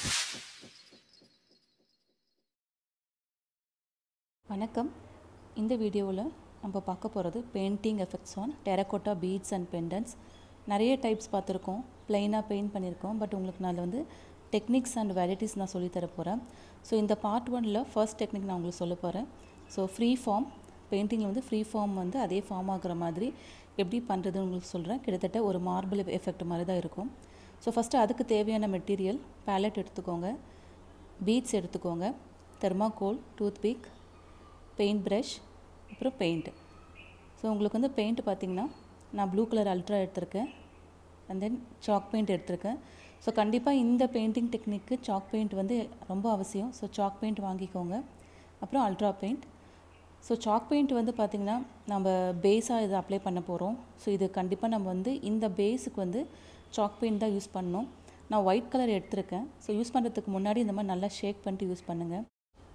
வணக்கம் இந்த வீடியோவில் நம்ம பார்க்க போகிறது painting effects on terracotta beads and pendants நிறைய டைப்ஸ் பார்த்துருக்கோம் ப்ளைனாக பெயிண்ட் பண்ணியிருக்கோம் பட் உங்களுக்கு நான் வந்து டெக்னிக்ஸ் அண்ட் வெரைட்டிஸ் நான் சொல்லித் தர போகிறேன் ஸோ இந்த பார்ட் ஒனில் ஃபர்ஸ்ட் டெக்னிக் நான் உங்களுக்கு சொல்ல போகிறேன் ஸோ ஃப்ரீ ஃபார்ம் பெயிண்டிங்கில் வந்து ஃப்ரீ ஃபார்ம் வந்து அதே ஃபார்ம் ஆகுற மாதிரி எப்படி பண்ணுறதுன்னு உங்களுக்கு சொல்கிறேன் கிட்டத்தட்ட ஒரு மார்பிள் எஃபெக்ட் மாதிரி தான் இருக்கும் ஸோ ஃபஸ்ட்டு அதுக்கு தேவையான மெட்டீரியல் பேலட் எடுத்துக்கோங்க பீட்ஸ் எடுத்துக்கோங்க தெர்மாகோல் டூத்பிக் பெயிண்ட் ப்ரஷ் அப்புறம் பெயிண்ட் ஸோ உங்களுக்கு வந்து பெயிண்ட் பார்த்திங்கன்னா நான் ப்ளூ கலர் அல்ட்ரா எடுத்திருக்கேன் அண்ட் தென் சாக் பெயிண்ட் எடுத்திருக்கேன் ஸோ கண்டிப்பாக இந்த பெயிண்டிங் டெக்னிக்கு சாக் பெயிண்ட் வந்து ரொம்ப அவசியம் ஸோ சாக் பெயிண்ட் வாங்கிக்கோங்க அப்புறம் ultra paint so chalk paint வந்து பார்த்திங்கன்னா நம்ம பேஸாக இதை அப்ளை பண்ண போகிறோம் ஸோ இது கண்டிப்பாக நம்ம வந்து இந்த பேஸுக்கு வந்து சாக் பெயிண்ட் தான் யூஸ் பண்ணணும் நான் ஒயிட் கலர் எடுத்திருக்கேன் ஸோ யூஸ் பண்ணுறதுக்கு முன்னாடி இந்த மாதிரி நல்லா ஷேக் பண்ணிட்டு யூஸ் பண்ணுங்கள்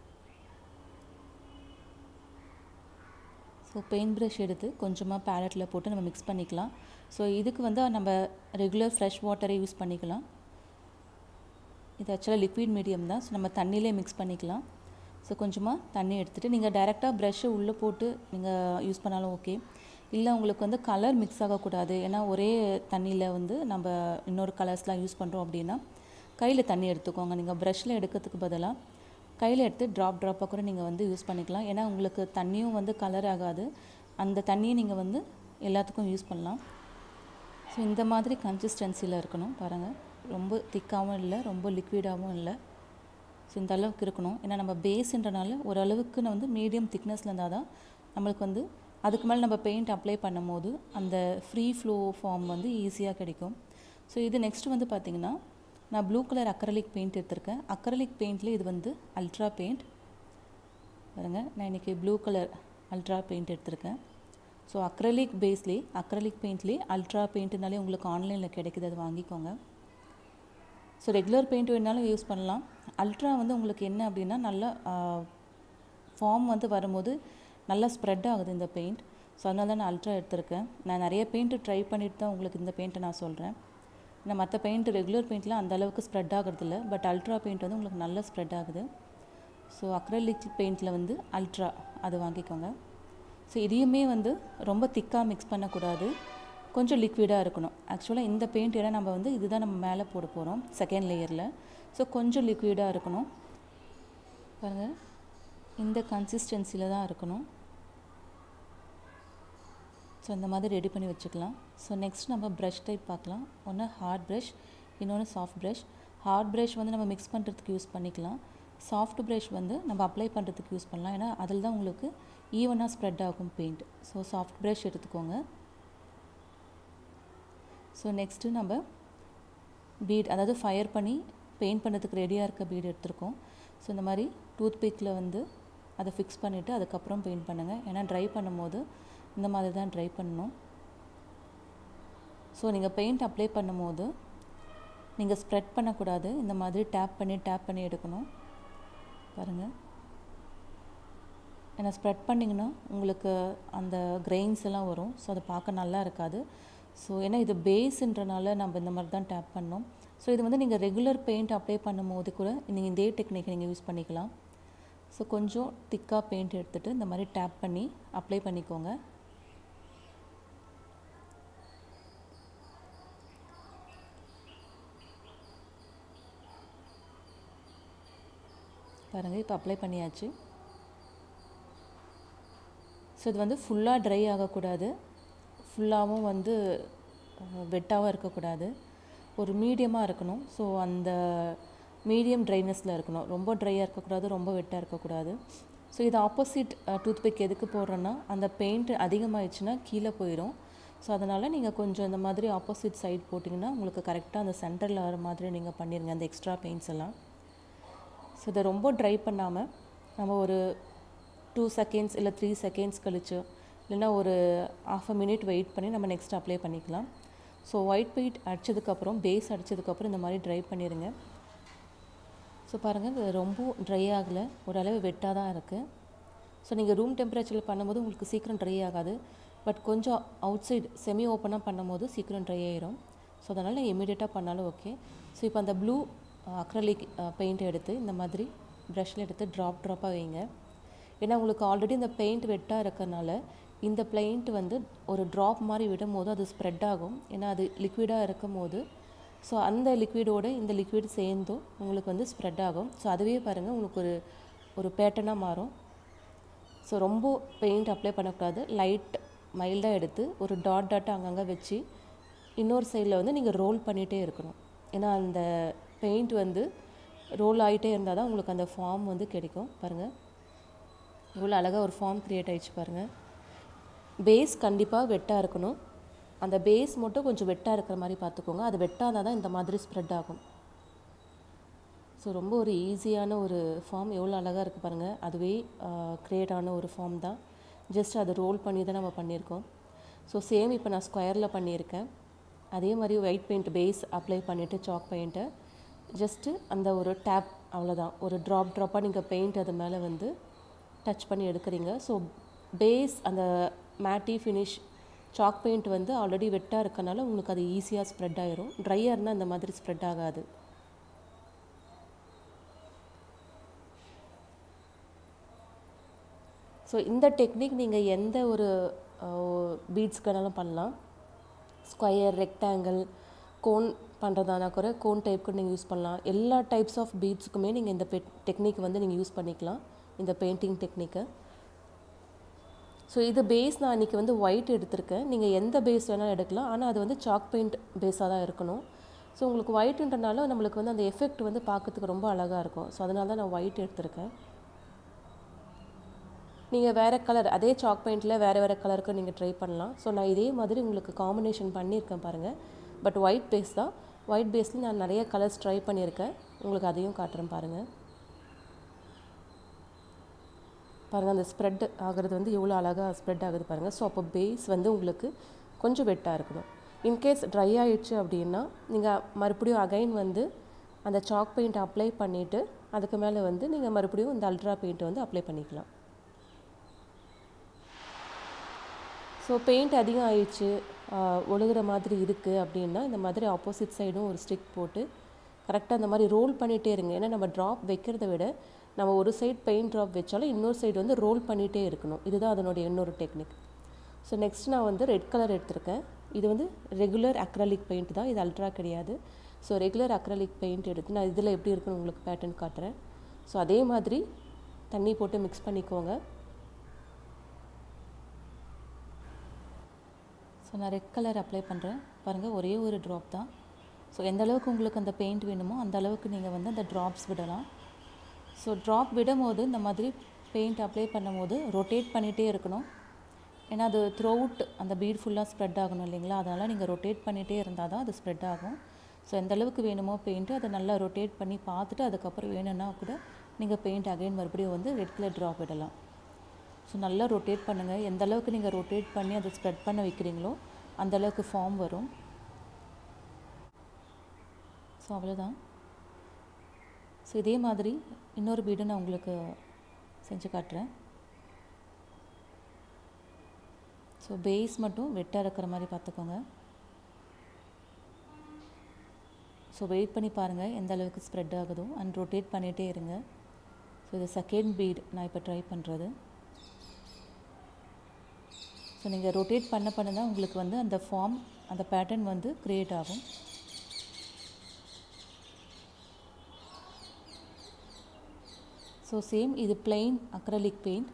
ஸோ பெயிண்ட் ப்ரஷ் எடுத்து கொஞ்சமாக பேலட்டில் போட்டு நம்ம மிக்ஸ் பண்ணிக்கலாம் ஸோ இதுக்கு வந்து நம்ம ரெகுலர் ஃப்ரெஷ் வாட்டரை யூஸ் பண்ணிக்கலாம் இது ஆக்சுவலாக லிக்விட் மீடியம் தான் ஸோ நம்ம தண்ணியிலே மிக்ஸ் பண்ணிக்கலாம் ஸோ கொஞ்சமாக தண்ணி எடுத்துகிட்டு நீங்கள் டைரெக்டாக ப்ரஷ்ஷை உள்ளே போட்டு நீங்கள் யூஸ் பண்ணாலும் ஓகே இல்லை உங்களுக்கு வந்து கலர் மிக்ஸ் ஆகக்கூடாது ஏன்னா ஒரே தண்ணியில் வந்து நம்ம இன்னொரு கலர்ஸ்லாம் யூஸ் பண்ணுறோம் அப்படின்னா கையில் தண்ணி எடுத்துக்கோங்க நீங்கள் ப்ரஷ்ஷில் எடுக்கிறதுக்கு பதிலாக கையில் எடுத்து ட்ராப் ட்ராப்பாக கூட நீங்கள் வந்து யூஸ் பண்ணிக்கலாம் ஏன்னா உங்களுக்கு தண்ணியும் வந்து கலர் ஆகாது அந்த தண்ணியை நீங்கள் வந்து எல்லாத்துக்கும் யூஸ் பண்ணலாம் ஸோ இந்த மாதிரி கன்சிஸ்டன்சியில் இருக்கணும் பாருங்கள் ரொம்ப திக்காகவும் இல்லை ரொம்ப லிக்விடாகவும் இல்லை ஸோ இந்த அளவுக்கு இருக்கணும் ஏன்னா நம்ம பேஸுன்றனால ஓரளவுக்கு நான் வந்து மீடியம் திக்னஸில் இருந்தால் தான் நம்மளுக்கு வந்து அதுக்கு மேலே நம்ம பெயிண்ட் அப்ளை பண்ணும் போது அந்த ஃப்ரீ ஃப்ளோ ஃபார்ம் வந்து ஈஸியாக கிடைக்கும் ஸோ இது நெக்ஸ்ட் வந்து பார்த்திங்கன்னா நான் ப்ளூ கலர் அக்ரலிக் பெயிண்ட் எடுத்திருக்கேன் அக்ரலிக் பெயிண்ட்லேயே இது வந்து அல்ட்ரா பெயிண்ட் பாருங்கள் நான் இன்றைக்கி ப்ளூ கலர் அல்ட்ரா பெயிண்ட் எடுத்திருக்கேன் ஸோ அக்ரலிக் பேஸ்லேயே அக்ரலிக் பெயிண்ட்லேயே அல்ட்ரா பெயிண்ட்னாலே உங்களுக்கு ஆன்லைனில் கிடைக்குது அது வாங்கிக்கோங்க ஸோ ரெகுலர் பெயிண்ட் வேணாலும் யூஸ் பண்ணலாம் அல்ட்ரா வந்து உங்களுக்கு என்ன அப்படின்னா நல்லா ஃபார்ம் வந்து வரும்போது நல்லா ஸ்ப்ரெட் ஆகுது இந்த பெயிண்ட் ஸோ அதனால தான் நான் அல்ட்ரா எடுத்திருக்கேன் நான் நிறைய பெயிண்ட்டு ட்ரை பண்ணிட்டு தான் உங்களுக்கு இந்த பெயிண்ட்டை நான் சொல்கிறேன் ஏன்னா மற்ற பெயிண்ட் ரெகுலர் பெயிண்ட்லாம் அந்த அளவுக்கு ஸ்ப்ரெட் ஆகிறது இல்லை பட் அல்ட்ரா பெயிண்ட் வந்து உங்களுக்கு நல்லா ஸ்ப்ரெட் ஆகுது ஸோ அக்ரலிக் பெயிண்ட்டில் வந்து அல்ட்ரா அது வாங்கிக்கோங்க ஸோ இதையுமே வந்து ரொம்ப திக்காக மிக்ஸ் பண்ணக்கூடாது கொஞ்சம் லிக்விடாக இருக்கணும் ஆக்சுவலாக இந்த பெயிண்ட் ஏன்னா நம்ம வந்து இதுதான் நம்ம மேலே போட போகிறோம் செகண்ட் லேயரில் ஸோ கொஞ்சம் லிக்விடாக இருக்கணும் பாருங்கள் இந்த கன்சிஸ்டன்சியில் தான் இருக்கணும் ஸோ இந்த மாதிரி ரெடி பண்ணி வச்சுக்கலாம் ஸோ நெக்ஸ்ட் நம்ம ப்ரஷ் டைப் பார்க்கலாம் ஒன்று ஹார்ட் ப்ரஷ் இன்னொன்று சாஃப்ட் ப்ரஷ் ஹார்ட் ப்ரஷ் வந்து நம்ம மிக்ஸ் பண்ணுறதுக்கு யூஸ் பண்ணிக்கலாம் சாஃப்ட் ப்ரஷ் வந்து நம்ம அப்ளை பண்ணுறதுக்கு யூஸ் பண்ணலாம் ஏன்னா அதில் தான் உங்களுக்கு ஈவனாக ஸ்ப்ரெட் ஆகும் பெயிண்ட் ஸோ சாஃப்ட் ப்ரஷ் எடுத்துக்கோங்க ஸோ நெக்ஸ்ட்டு நம்ம பீட் அதாவது ஃபயர் பண்ணி பெயிண்ட் பண்ணுறதுக்கு ரெடியாக இருக்க பீட் எடுத்திருக்கோம் ஸோ இந்த மாதிரி டூத் பிக்கில் வந்து அதை ஃபிக்ஸ் பண்ணிவிட்டு அதுக்கப்புறம் பெயிண்ட் பண்ணுங்கள் ஏன்னா ட்ரை பண்ணும்போது இந்த மாதிரி தான் ட்ரை பண்ணணும் ஸோ நீங்கள் பெயிண்ட் அப்ளை பண்ணும்போது நீங்கள் ஸ்ப்ரெட் பண்ணக்கூடாது இந்த மாதிரி டேப் பண்ணி டேப் பண்ணி எடுக்கணும் பாருங்கள் ஏன்னா ஸ்ப்ரெட் பண்ணிங்கன்னா உங்களுக்கு அந்த கிரெயின்ஸ் எல்லாம் வரும் ஸோ அதை பார்க்க நல்லா இருக்காது ஸோ ஏன்னா இது பேஸுன்றனால நம்ம இந்த மாதிரி தான் டேப் பண்ணோம் ஸோ இது வந்து நீங்கள் ரெகுலர் பெயிண்ட் அப்ளை பண்ணும்போது கூட நீங்கள் இதே டெக்னிக் நீங்கள் யூஸ் பண்ணிக்கலாம் ஸோ கொஞ்சம் திக்காக பெயிண்ட் எடுத்துகிட்டு இந்த மாதிரி டேப் பண்ணி அப்ளை பண்ணிக்கோங்க பாருங்கள் இப்போ அப்ளை பண்ணியாச்சு ஸோ இது வந்து ஃபுல்லாக ட்ரை ஆகக்கூடாது ஃபுல்லாகவும் வந்து வெட்டாகவும் இருக்கக்கூடாது ஒரு மீடியமாக இருக்கணும் ஸோ அந்த மீடியம் ட்ரைனஸில் இருக்கணும் ரொம்ப ட்ரையாக இருக்கக்கூடாது ரொம்ப வெட்டாக இருக்கக்கூடாது ஸோ இது ஆப்போசிட் டூத் பிக் எதுக்கு போடுறோன்னா அந்த பெயிண்ட் அதிகமாகிடுச்சுன்னா கீழே போயிடும் ஸோ அதனால் நீங்கள் கொஞ்சம் இந்த மாதிரி ஆப்போசிட் சைட் போட்டிங்கன்னா உங்களுக்கு கரெக்டாக அந்த சென்டரில் வர மாதிரி நீங்கள் பண்ணிடுங்க அந்த எக்ஸ்ட்ரா பெயிண்ட்ஸ் எல்லாம் ஸோ இதை ரொம்ப ட்ரை பண்ணாமல் நம்ம ஒரு டூ செகண்ட்ஸ் இல்லை த்ரீ செகண்ட்ஸ் கழிச்சு இல்லைன்னா ஒரு ஆஃப் அ மினிட் வெயிட் பண்ணி நம்ம நெக்ஸ்ட் அப்ளை பண்ணிக்கலாம் ஸோ ஒயிட் பெயிண்ட் அடித்ததுக்கப்புறம் பேஸ் அடித்ததுக்கப்புறம் இந்த மாதிரி ட்ரை பண்ணிடுங்க ஸோ பாருங்கள் இது ரொம்ப ட்ரை ஆகலை ஓரளவு வெட்டாக தான் இருக்குது ஸோ நீங்கள் ரூம் டெம்பரேச்சரில் பண்ணும்போது உங்களுக்கு சீக்கிரம் ட்ரை ஆகாது பட் கொஞ்சம் அவுட் சைடு செமி ஓப்பனாக பண்ணும்போது சீக்கிரம் ட்ரை ஆயிரும் ஸோ அதனால் நீங்கள் இமீடியட்டாக பண்ணாலும் ஓகே ஸோ இப்போ அந்த ப்ளூ அக்ரலிக் பெயிண்ட் எடுத்து இந்த மாதிரி ப்ரஷில் எடுத்து ட்ராப் ட்ராப்பாக வைங்க ஏன்னா உங்களுக்கு ஆல்ரெடி இந்த பெயிண்ட் வெட்டாக இருக்கறனால இந்த பெயிண்ட் வந்து ஒரு ட்ராப் மாதிரி விடும் போது அது ஸ்ப்ரெட் ஆகும் ஏன்னா அது லிக்விடாக இருக்கும் போது ஸோ அந்த லிக்விடோட இந்த லிக்விட் சேர்ந்தும் உங்களுக்கு வந்து ஸ்ப்ரெட் ஆகும் ஸோ அதுவே பாருங்கள் உங்களுக்கு ஒரு ஒரு பேட்டர்னாக மாறும் ஸோ ரொம்ப பெயிண்ட் அப்ளை பண்ணக்கூடாது லைட் மைல்டாக எடுத்து ஒரு டாட் டாட்டாக அங்கங்கே வச்சு இன்னொரு சைடில் வந்து நீங்கள் ரோல் பண்ணிகிட்டே இருக்கணும் ஏன்னா அந்த பெயிண்ட் வந்து ரோல் ஆகிட்டே இருந்தால் தான் உங்களுக்கு அந்த ஃபார்ம் வந்து கிடைக்கும் பாருங்கள் இவ்வளோ அழகாக ஒரு ஃபார்ம் க்ரியேட் ஆயிடுச்சு பாருங்கள் பேஸ் கண்டிப்பாக வெட்டாக இருக்கணும் அந்த பேஸ் மட்டும் கொஞ்சம் வெட்டாக இருக்கிற மாதிரி பார்த்துக்கோங்க அது வெட்டாக தான் இந்த மாதிரி ஸ்ப்ரெட் ஆகும் ஸோ ரொம்ப ஒரு ஈஸியான ஒரு ஃபார்ம் எவ்வளோ அழகாக இருக்குது பாருங்கள் அதுவே க்ரியேட் ஆன ஒரு ஃபார்ம் தான் ஜஸ்ட் அதை ரோல் பண்ணி தான் நம்ம பண்ணியிருக்கோம் ஸோ சேம் இப்போ நான் ஸ்கொயரில் பண்ணியிருக்கேன் அதே மாதிரி ஒயிட் பெயிண்ட் பேஸ் அப்ளை பண்ணிவிட்டு சாக் பெயிண்ட்டை ஜஸ்ட்டு அந்த ஒரு டேப் அவ்வளோதான் ஒரு ட்ராப் ட்ராப்பாக நீங்கள் பெயிண்ட் அது மேலே வந்து டச் பண்ணி எடுக்கிறீங்க ஸோ பேஸ் அந்த மேட்டி ஃபினிஷ் சாக் பெயிண்ட் வந்து ஆல்ரெடி வெட்டாக இருக்கனால உங்களுக்கு அது ஈஸியாக ஸ்ப்ரெட் ஆயிரும் ட்ரையாக இருந்தால் அந்த மாதிரி ஸ்ப்ரெட் ஆகாது ஸோ இந்த டெக்னிக் நீங்கள் எந்த ஒரு பீட்ஸ்க்குனாலும் பண்ணலாம் ஸ்கொயர் ரெக்டாங்கிள் கோன் பண்ணுறதானா கூட கோன் டைப்க்கு நீங்கள் யூஸ் பண்ணலாம் எல்லா டைப்ஸ் ஆஃப் பீட்ஸுக்குமே நீங்கள் இந்த பெ டெக்னிக் வந்து நீங்கள் யூஸ் பண்ணிக்கலாம் இந்த பெயிண்டிங் டெக்னிக்கை ஸோ இது பேஸ் நான் இன்றைக்கி வந்து ஒயிட் எடுத்திருக்கேன் நீங்கள் எந்த பேஸ் வேணாலும் எடுக்கலாம் ஆனால் அது வந்து சாக் பெயிண்ட் பேஸாக தான் இருக்கணும் ஸோ உங்களுக்கு ஒயிட்டுன்றனால நம்மளுக்கு வந்து அந்த எஃபெக்ட் வந்து பார்க்கறதுக்கு ரொம்ப அழகாக இருக்கும் ஸோ அதனால தான் நான் ஒயிட் எடுத்திருக்கேன் நீங்கள் வேறு கலர் அதே சாக் பெயிண்டில் வேறு வேறு கலருக்கு நீங்கள் ட்ரை பண்ணலாம் ஸோ நான் இதே மாதிரி உங்களுக்கு காம்பினேஷன் பண்ணியிருக்கேன் பாருங்கள் பட் ஒயிட் பேஸ் தான் ஒயிட் பேஸில் நான் நிறைய கலர்ஸ் ட்ரை பண்ணியிருக்கேன் உங்களுக்கு அதையும் காட்டுறேன் பாருங்கள் பாருங்கள் அந்த ஸ்ப்ரெட் ஆகிறது வந்து எவ்வளோ அழகாக ஸ்ப்ரெட் ஆகுது பாருங்கள் ஸோ அப்போ பேஸ் வந்து உங்களுக்கு கொஞ்சம் வெட்டாக இருக்கணும் இன்கேஸ் ட்ரை ஆயிடுச்சு அப்படின்னா நீங்கள் மறுபடியும் அகைன் வந்து அந்த சாக் பெயிண்ட் அப்ளை பண்ணிவிட்டு அதுக்கு மேலே வந்து நீங்கள் மறுபடியும் இந்த அல்ட்ரா பெயிண்ட் வந்து அப்ளை பண்ணிக்கலாம் ஸோ பெயிண்ட் அதிகம் ஆயிடுச்சு ஒழுகுற மாதிரி இருக்குது அப்படின்னா இந்த மாதிரி ஆப்போசிட் சைடும் ஒரு ஸ்டிக் போட்டு கரெக்டாக அந்த மாதிரி ரோல் பண்ணிகிட்டே இருங்க ஏன்னா நம்ம ட்ராப் வைக்கிறத விட நம்ம ஒரு சைடு பெயிண்ட் ட்ராப் வச்சாலும் இன்னொரு சைடு வந்து ரோல் பண்ணிகிட்டே இருக்கணும் இதுதான் அதனுடைய இன்னொரு டெக்னிக் ஸோ நெக்ஸ்ட் நான் வந்து ரெட் கலர் எடுத்திருக்கேன் இது வந்து ரெகுலர் அக்ரலிக் பெயிண்ட் தான் இது அல்ட்ரா கிடையாது ஸோ ரெகுலர் அக்ரலிக் பெயிண்ட் எடுத்து நான் இதில் எப்படி இருக்குன்னு உங்களுக்கு பேட்டர்ன் காட்டுறேன் ஸோ அதே மாதிரி தண்ணி போட்டு மிக்ஸ் பண்ணிக்கோங்க ஸோ நான் ரெட் கலர் அப்ளை பண்ணுறேன் பாருங்கள் ஒரே ஒரு ட்ராப் தான் ஸோ எந்த அளவுக்கு உங்களுக்கு அந்த பெயிண்ட் வேணுமோ அந்த அளவுக்கு நீங்கள் வந்து அந்த ட்ராப்ஸ் விடலாம் ஸோ ட்ராப் விடும் போது இந்த மாதிரி பெயிண்ட் அப்ளை பண்ணும்போது ரொட்டேட் பண்ணிகிட்டே இருக்கணும் ஏன்னா அது த்ரூ அவுட் அந்த பீட் ஃபுல்லாக ஸ்ப்ரெட் ஆகணும் இல்லைங்களா அதனால் நீங்கள் ரொட்டேட் பண்ணிகிட்டே இருந்தால் தான் அது ஸ்ப்ரெட் ஆகும் ஸோ எந்த அளவுக்கு வேணுமோ பெயிண்ட்டு அதை நல்லா ரொட்டேட் பண்ணி பார்த்துட்டு அதுக்கப்புறம் வேணும்னா கூட நீங்கள் பெயிண்ட் அகைன் மறுபடியும் வந்து ரெட் கலர் ட்ராப் விடலாம் ஸோ நல்லா ரொட்டேட் பண்ணுங்கள் எந்த அளவுக்கு நீங்கள் ரொட்டேட் பண்ணி அதை ஸ்ப்ரெட் பண்ண வைக்கிறீங்களோ அந்த அளவுக்கு ஃபார்ம் வரும் ஸோ அவ்வளோதான் ஸோ இதே மாதிரி இன்னொரு பீடு நான் உங்களுக்கு செஞ்சு காட்டுறேன் ஸோ பேஸ் மட்டும் வெட்டாக இருக்கிற மாதிரி பார்த்துக்கோங்க ஸோ வெயிட் பண்ணி பாருங்கள் எந்த அளவுக்கு ஸ்ப்ரெட் ஆகுதோ அண்ட் ரொட்டேட் பண்ணிகிட்டே இருங்க ஸோ இது செகண்ட் பீட் நான் இப்போ ட்ரை பண்ணுறது ஸோ நீங்கள் ரொட்டேட் பண்ண பண்ண தான் உங்களுக்கு வந்து அந்த ஃபார்ம் அந்த பேட்டர்ன் வந்து க்ரியேட் ஆகும் ஸோ சேம் இது பிளெயின் அக்ரலிக் பெயிண்ட்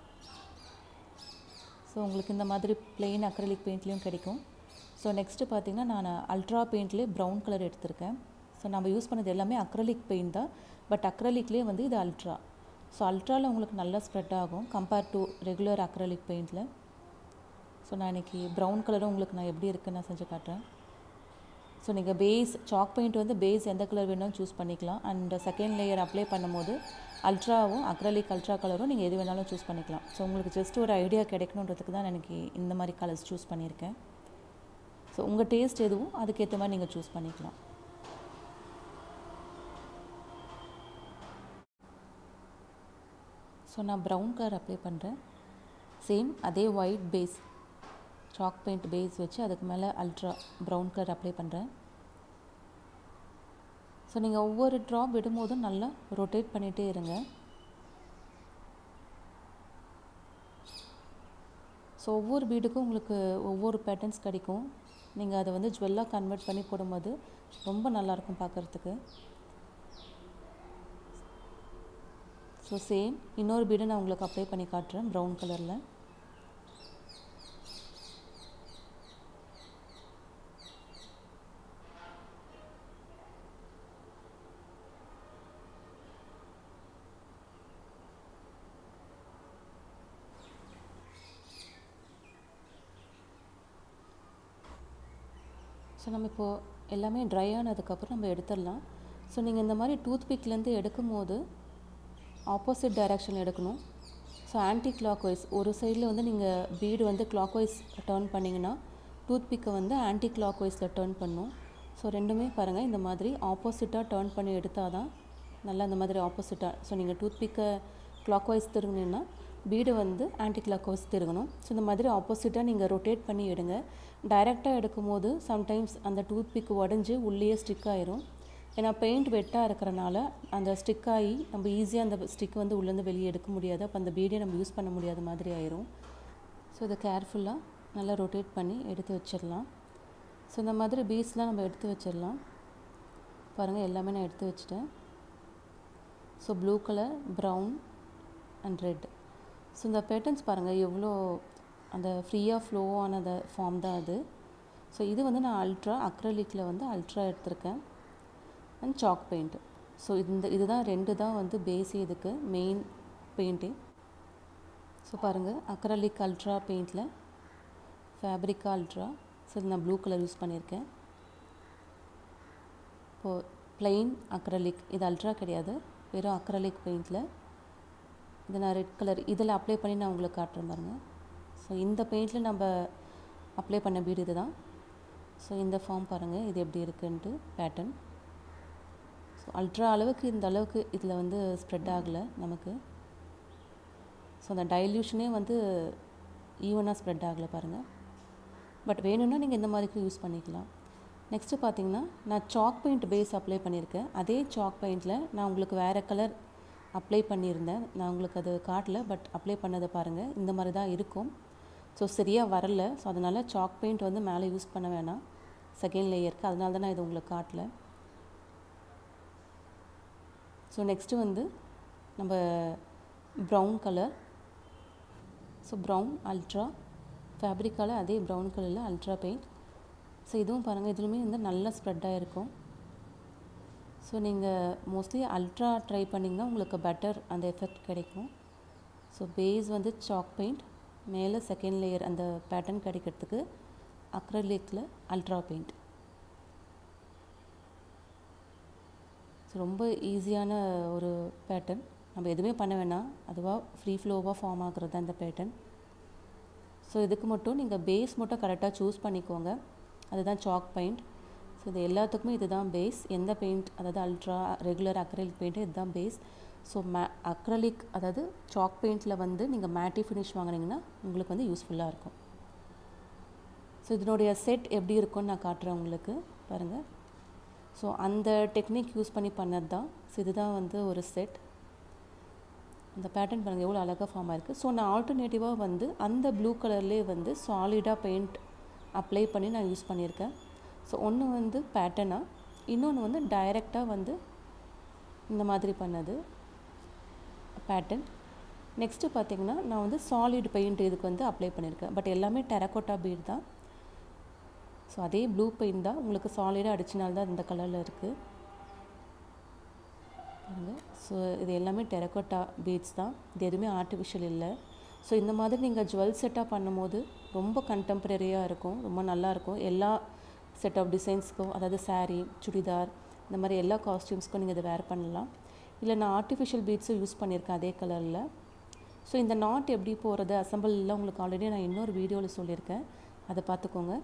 ஸோ உங்களுக்கு இந்த மாதிரி பிளெயின் அக்ரலிக் பெயிண்ட்லேயும் கிடைக்கும் ஸோ நெக்ஸ்ட்டு பார்த்தீங்கன்னா நான் அல்ட்ரா பெயிண்ட்லேயே ப்ரௌன் கலர் எடுத்திருக்கேன் ஸோ நம்ம யூஸ் பண்ணது எல்லாமே அக்ரலிக் பெயிண்ட் தான் பட் அக்ரலிக்லேயே வந்து இது அல்ட்ரா ஸோ அல்ட்ராவில் உங்களுக்கு நல்லா ஸ்ப்ரெட் ஆகும் கம்பேர் டு ரெகுலர் அக்ரலிக் பெயிண்டில் ஸோ நான் இன்றைக்கி ப்ரௌன் கலரும் உங்களுக்கு நான் எப்படி இருக்குன்னு நான் செஞ்சு காட்டுறேன் ஸோ நீங்கள் பேஸ் சாக் பெயிண்ட் வந்து பேஸ் எந்த கலர் வேணாலும் சூஸ் பண்ணிக்கலாம் அண்ட் செகண்ட் லேயர் அப்ளை பண்ணும்போது அல்ட்ராவும் அக்ரலிக் அல்ட்ரா கலரும் நீங்கள் எது வேணாலும் சூஸ் பண்ணிக்கலாம் ஸோ உங்களுக்கு ஜஸ்ட் ஒரு ஐடியா கிடைக்கணுன்றதுக்கு தான் எனக்கு இந்த மாதிரி கலர்ஸ் சூஸ் பண்ணியிருக்கேன் ஸோ உங்கள் டேஸ்ட் எதுவும் அதுக்கேற்ற மாதிரி நீங்கள் சூஸ் பண்ணிக்கலாம் ஸோ நான் ப்ரௌன் கலர் அப்ளை பண்ணுறேன் சேம் அதே white base chalk paint base வச்சு அதுக்கு மேலே அல்ட்ரா ப்ரௌன் கலர் அப்ளை பண்ணுறேன் ஸோ நீங்கள் ஒவ்வொரு ட்ராப் விடும்போதும் நல்லா ரொட்டேட் பண்ணிகிட்டே இருங்க ஸோ ஒவ்வொரு பீடுக்கும் உங்களுக்கு ஒவ்வொரு பேட்டர்ன்ஸ் கிடைக்கும் நீங்கள் அதை வந்து ஜுவல்லாக கன்வெர்ட் பண்ணி போடும்போது ரொம்ப நல்லாயிருக்கும் பார்க்குறதுக்கு ஸோ சேம் இன்னொரு பீடை நான் உங்களுக்கு அப்ளை பண்ணி காட்டுறேன் ப்ரௌன் கலரில் ஸோ நம்ம இப்போது எல்லாமே ட்ரை ஆனதுக்கப்புறம் நம்ம எடுத்துடலாம் ஸோ நீங்கள் இந்த மாதிரி டூத் பிக்லேருந்து எடுக்கும் போது ஆப்போசிட் டைரக்ஷன் எடுக்கணும் ஸோ ஆன்டி கிளாக் வைஸ் ஒரு சைடில் வந்து நீங்கள் பீடு வந்து கிளாக் வைஸ் டேர்ன் பண்ணிங்கன்னா டூத் பிக்கை வந்து ஆன்டி கிளாக் வைஸில் டேர்ன் பண்ணும் ஸோ ரெண்டுமே பாருங்கள் இந்த மாதிரி ஆப்போசிட்டாக டேர்ன் பண்ணி எடுத்தால் தான் நல்லா இந்த மாதிரி ஆப்போசிட்டாக ஸோ நீங்கள் டூத் பிக்கை கிளாக் வைஸ் திருங்கினீங்கன்னா பீடு வந்து ஆன்டி கிளாக் வைஸ் திருகணும் ஸோ இந்த மாதிரி ஆப்போசிட்டாக நீங்கள் ரொட்டேட் பண்ணி எடுங்க டைரெக்டாக எடுக்கும் போது சம்டைம்ஸ் அந்த டூத் பிக் உடஞ்சி உள்ளேயே ஸ்டிக் ஆயிரும் ஏன்னா பெயிண்ட் வெட்டாக இருக்கிறனால அந்த ஸ்டிக் ஆகி நம்ம ஈஸியாக அந்த ஸ்டிக் வந்து உள்ளேருந்து வெளியே எடுக்க முடியாது அப்போ அந்த பீடியை நம்ம யூஸ் பண்ண முடியாத மாதிரி ஆயிரும் ஸோ இதை கேர்ஃபுல்லாக நல்லா ரொட்டேட் பண்ணி எடுத்து வச்சிடலாம் ஸோ இந்த மாதிரி பீஸ்லாம் நம்ம எடுத்து வச்சிடலாம் பாருங்கள் எல்லாமே நான் எடுத்து வச்சிட்டேன் so blue colour brown and red so இந்த பேட்டர்ன்ஸ் பாருங்கள் எவ்வளோ அந்த ஃப்ரீயாக ஃப்ளோ ஆனத ஃபார்ம் தான் அது ஸோ இது வந்து நான் அல்ட்ரா அக்ரலிக்கில் வந்து அல்ட்ரா எடுத்திருக்கேன் அண்ட் சாக் பெயிண்ட் ஸோ இந்த இதுதான் ரெண்டு தான் வந்து பேஸே இதுக்கு மெயின் பெயிண்டிங் ஸோ பாருங்கள் அக்ரலிக் அல்ட்ரா பெயிண்டில் ஃபேப்ரிக் அல்ட்ரா ஸோ இது நான் ப்ளூ கலர் யூஸ் பண்ணியிருக்கேன் இப்போது ப்ளைன் அக்ரலிக் இது அல்ட்ரா கிடையாது வெறும் அக்ரலிக் பெயிண்டில் இது நான் ரெட் கலர் இதில் அப்ளை பண்ணி நான் உங்களுக்கு காட்டுறேன் பாருங்கள் ஸோ இந்த பெயிண்டில் நம்ம அப்ளை பண்ண பீடு இது தான் ஸோ இந்த ஃபார்ம் பாருங்கள் இது எப்படி இருக்குன்ட்டு பேட்டர்ன் ஸோ அல்ட்ரா அளவுக்கு இந்த அளவுக்கு இதில் வந்து ஸ்ப்ரெட் ஆகலை நமக்கு ஸோ அந்த டைல்யூஷனே வந்து ஈவனாக ஸ்ப்ரெட் ஆகலை பாருங்கள் பட் வேணும்னா நீங்கள் இந்த மாதிரிக்கு யூஸ் பண்ணிக்கலாம் நெக்ஸ்ட்டு பார்த்தீங்கன்னா நான் சாக் பெயிண்ட் பேஸ் அப்ளை பண்ணியிருக்கேன் அதே சாக் பெயிண்டில் நான் உங்களுக்கு வேறு கலர் அப்ளை பண்ணியிருந்தேன் நான் உங்களுக்கு அது காட்டல பட் அப்ளை பண்ணதை பாருங்கள் இந்த மாதிரி தான் இருக்கும் ஸோ சரியாக வரல ஸோ அதனால் சாக் பெயிண்ட் வந்து மேலே யூஸ் பண்ண வேணாம் செகண்ட் லேயருக்கு அதனால தான் நான் இது உங்களுக்கு காட்டல ஸோ நெக்ஸ்ட்டு வந்து நம்ம brown colour so brown ultra ஃபேப்ரிக்கால் அதே ப்ரௌன் கலரில் அல்ட்ரா பெயிண்ட் ஸோ இதுவும் பாருங்கள் இதுவுமே வந்து நல்லா ஸ்ப்ரெட் ஆகிருக்கும் ஸோ நீங்கள் மோஸ்ட்லி அல்ட்ரா ட்ரை பண்ணிங்கன்னா உங்களுக்கு பெட்டர் அந்த எஃபெக்ட் கிடைக்கும் ஸோ பேஸ் வந்து சாக் பெயிண்ட் மேலே செகண்ட் லேயர் அந்த பேட்டர்ன் கிடைக்கிறதுக்கு அக்ரலிக்கில் அல்ட்ரா பெயிண்ட் ஸோ ரொம்ப ஈஸியான ஒரு பேட்டர்ன் நம்ம எதுவுமே பண்ண வேணாம் அதுவாக ஃப்ரீ ஃப்ளோவாக ஃபார்ம் ஆகுறது தான் இந்த பேட்டர்ன் ஸோ இதுக்கு மட்டும் நீங்கள் பேஸ் மட்டும் கரெக்டாக சூஸ் பண்ணிக்கோங்க அதுதான் சாக் பெயிண்ட் ஸோ இது எல்லாத்துக்குமே இதுதான் பேஸ் எந்த பெயிண்ட் அதாவது அல்ட்ரா ரெகுலர் அக்ரலிக் பெயிண்ட்டு இதுதான் பேஸ் ஸோ மே அக்ரலிக் அதாவது சாக் பெயிண்டில் வந்து நீங்கள் மேட்டி ஃபினிஷ் வாங்கினீங்கன்னா உங்களுக்கு வந்து யூஸ்ஃபுல்லாக இருக்கும் ஸோ இதனுடைய செட் எப்படி இருக்கும்னு நான் காட்டுறேன் உங்களுக்கு பாருங்கள் ஸோ அந்த டெக்னிக் யூஸ் பண்ணி பண்ணது தான் ஸோ இதுதான் வந்து ஒரு செட் அந்த பேட்டர்ன் பாருங்கள் எவ்வளோ அழகாக ஃபார்ம் ஆயிருக்கு ஸோ நான் ஆல்டர்னேட்டிவாக வந்து அந்த ப்ளூ கலர்லேயே வந்து சாலிடாக பெயிண்ட் அப்ளை பண்ணி நான் யூஸ் பண்ணியிருக்கேன் ஸோ ஒன்று வந்து பேட்டர்னாக இன்னொன்று வந்து டைரெக்டாக வந்து இந்த மாதிரி பண்ணது பேட்டர்ன் நெக்ஸ்ட்டு பார்த்தீங்கன்னா நான் வந்து சாலிட் பெயிண்ட் இதுக்கு வந்து அப்ளை பண்ணியிருக்கேன் பட் எல்லாமே டெரக்கோட்டா பீட் தான் ஸோ அதே ப்ளூ பெயிண்ட் தான் உங்களுக்கு சாலிடாக அடிச்சினால்தான் தான் இந்த கலரில் இருக்குது பாருங்கள் ஸோ இது எல்லாமே டெரக்கோட்டா பீட்ஸ் தான் இது எதுவுமே ஆர்டிஃபிஷியல் இல்லை ஸோ இந்த மாதிரி நீங்கள் ஜுவல் செட்டாக பண்ணும்போது ரொம்ப கண்டெம்ப்ரரியாக இருக்கும் ரொம்ப நல்லாயிருக்கும் எல்லா செட் ஆஃப் டிசைன்ஸ்க்கும் அதாவது சாரீ சுடிதார் இந்த மாதிரி எல்லா காஸ்டியூம்ஸ்க்கும் நீங்கள் இதை வேர் பண்ணலாம் இல்லை நான் ஆர்டிஃபிஷியல் பீட்ஸும் யூஸ் பண்ணியிருக்கேன் அதே கலரில் ஸோ இந்த நாட் எப்படி போகிறது அசம்பிள்லாம் உங்களுக்கு ஆல்ரெடி நான் இன்னொரு வீடியோவில் சொல்லியிருக்கேன் அதை பார்த்துக்கோங்க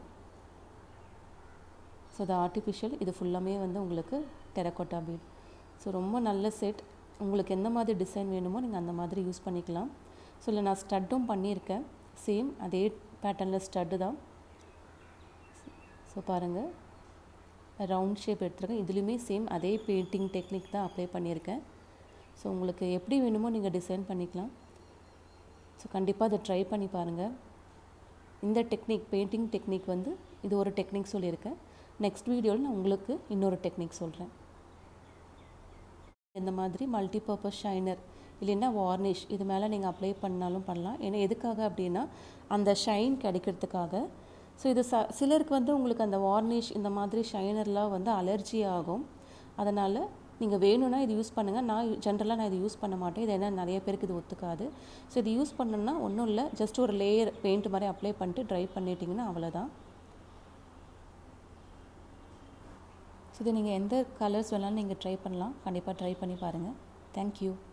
ஸோ இது ஆர்டிஃபிஷியல் இது ஃபுல்லாமே வந்து உங்களுக்கு டெரக்கோட்டா பீட் ஸோ ரொம்ப நல்ல செட் உங்களுக்கு எந்த மாதிரி டிசைன் வேணுமோ நீங்கள் அந்த மாதிரி யூஸ் பண்ணிக்கலாம் ஸோ இல்லை நான் ஸ்டட்டும் பண்ணியிருக்கேன் சேம் அதே பேட்டர்னில் ஸ்டட்டு தான் ஸோ பாருங்கள் ரவுண்ட் ஷேப் எடுத்துருக்கேன் இதுலேயுமே சேம் அதே பெயிண்டிங் டெக்னிக் தான் அப்ளை பண்ணியிருக்கேன் ஸோ உங்களுக்கு எப்படி வேணுமோ நீங்கள் டிசைன் பண்ணிக்கலாம் ஸோ கண்டிப்பாக அதை ட்ரை பண்ணி பாருங்கள் இந்த டெக்னிக் பெயிண்டிங் டெக்னிக் வந்து இது ஒரு டெக்னிக் சொல்லியிருக்கேன் நெக்ஸ்ட் வீடியோவில் நான் உங்களுக்கு இன்னொரு டெக்னிக் சொல்கிறேன் இந்த மாதிரி மல்டிபர்பஸ் ஷைனர் இல்லைன்னா வார்னிஷ் இது மேலே நீங்கள் அப்ளை பண்ணாலும் பண்ணலாம் ஏன்னா எதுக்காக அப்படின்னா அந்த ஷைன் கிடைக்கிறதுக்காக ஸோ இது ச சிலருக்கு வந்து உங்களுக்கு அந்த வார்னிஷ் இந்த மாதிரி ஷைனர்லாம் வந்து அலர்ஜி ஆகும் அதனால் நீங்கள் வேணும்னா இது யூஸ் பண்ணுங்கள் நான் ஜென்ரலாக நான் இது யூஸ் பண்ண மாட்டேன் இது என்ன நிறைய பேருக்கு இது ஒத்துக்காது ஸோ இது யூஸ் பண்ணணும்னா ஒன்றும் இல்லை ஜஸ்ட் ஒரு லேயர் பெயிண்ட் மாதிரி அப்ளை பண்ணிட்டு ட்ரை பண்ணிட்டீங்கன்னா அவ்வளோதான் ஸோ இது நீங்கள் எந்த கலர்ஸ் வேணாலும் நீங்கள் ட்ரை பண்ணலாம் கண்டிப்பாக ட்ரை பண்ணி பாருங்கள் தேங்க்யூ